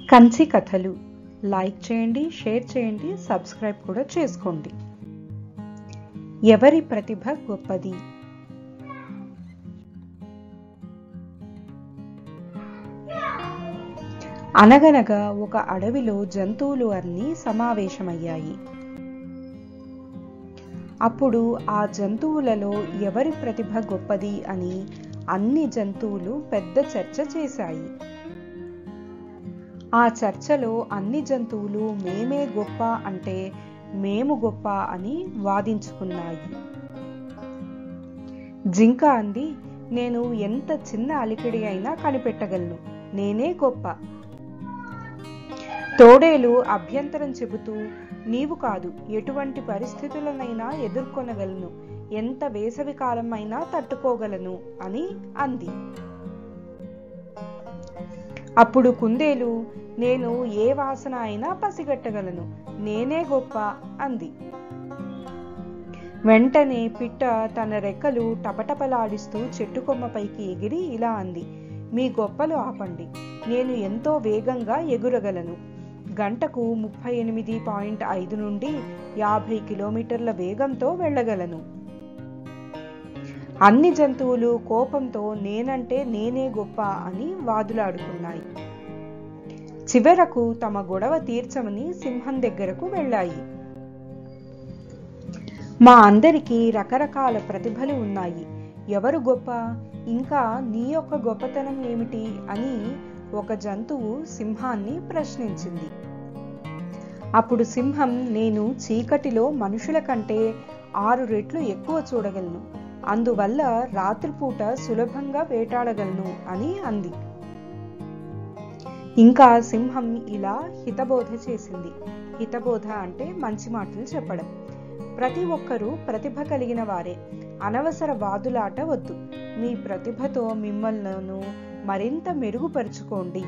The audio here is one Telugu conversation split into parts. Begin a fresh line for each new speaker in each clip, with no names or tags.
కంచి కథలు లైక్ చేయండి షేర్ చేయండి సబ్స్క్రైబ్ కూడా చేసుకోండి ఎవరి ప్రతిభ గొప్పది అనగనగా ఒక అడవిలో జంతువులు అన్నీ సమావేశమయ్యాయి అప్పుడు ఆ జంతువులలో ఎవరి ప్రతిభ గొప్పది అని అన్ని జంతువులు పెద్ద చర్చ చేశాయి ఆ చర్చలో అన్ని జంతువులు మేమే గొప్ప అంటే మేము గొప్ప అని వాదించుకున్నాయి జింక అంది నేను ఎంత చిన్న అలికిడి అయినా కనిపెట్టగలను నేనే గొప్ప తోడేలు అభ్యంతరం చెబుతూ నీవు కాదు ఎటువంటి పరిస్థితులనైనా ఎదుర్కొనగలను ఎంత వేసవి కాలం అయినా తట్టుకోగలను అని అంది అప్పుడు కుందేలు నేను ఏ వాసన అయినా పసిగట్టగలను నేనే గొప్ప అంది వెంటనే పిట్ట తన రెక్కలు టపటపలాడిస్తూ చెట్టు కొమ్మపైకి ఎగిరి ఇలా అంది మీ గొప్పలు ఆపండి నేను ఎంతో వేగంగా ఎగురగలను గంటకు ముప్పై ఎనిమిది పాయింట్ ఐదు నుండి యాభై కిలోమీటర్ల వేగంతో వెళ్ళగలను అన్ని జంతువులు కోపంతో నేనంటే నేనే గొప్ప అని వాదులాడుకున్నాయి చివరకు తమ గొడవ తీర్చమని సింహం దగ్గరకు వెళ్ళాయి మా అందరికీ రకరకాల ప్రతిభలు ఉన్నాయి ఎవరు గొప్ప ఇంకా నీ యొక్క గొప్పతనం ఏమిటి అని ఒక జంతువు సింహాన్ని ప్రశ్నించింది అప్పుడు సింహం నేను చీకటిలో మనుషుల కంటే ఆరు రెట్లు ఎక్కువ చూడగలను అందువల్ల రాత్రిపూట సులభంగా వేటాడగలను అని అంది ఇంకా సింహం ఇలా హితబోధ చేసింది హితబోధ అంటే మంచి మాటలు చెప్పడం ప్రతి ఒక్కరూ ప్రతిభ కలిగిన వారే అనవసర వాదులాట వద్దు మీ ప్రతిభతో మిమ్మల్ని మరింత మెరుగుపరుచుకోండి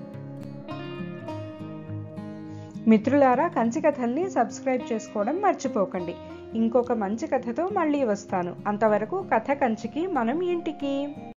మిత్రులారా కంచి కథల్ని సబ్స్క్రైబ్ చేసుకోవడం మర్చిపోకండి ఇంకొక మంచి కథతో మళ్ళీ వస్తాను అంతవరకు కథ కంచికి మనం ఇంటికి